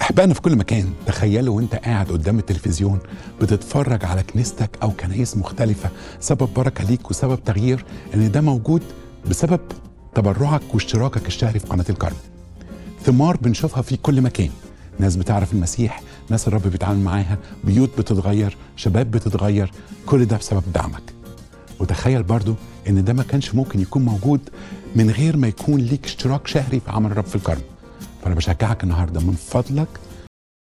أحبائنا في كل مكان تخيلوا وانت قاعد قدام التلفزيون بتتفرج على كنيستك أو كنايس مختلفة سبب بركة ليك وسبب تغيير إن ده موجود بسبب تبرعك واشتراكك الشهري في قناة الكرم ثمار بنشوفها في كل مكان ناس بتعرف المسيح ناس الرب بيتعامل معاها بيوت بتتغير شباب بتتغير كل ده بسبب دعمك وتخيل برضو ان ده ما كانش ممكن يكون موجود من غير ما يكون ليك اشتراك شهري في عمل الرب في الكرم فانا بشجعك النهارده من فضلك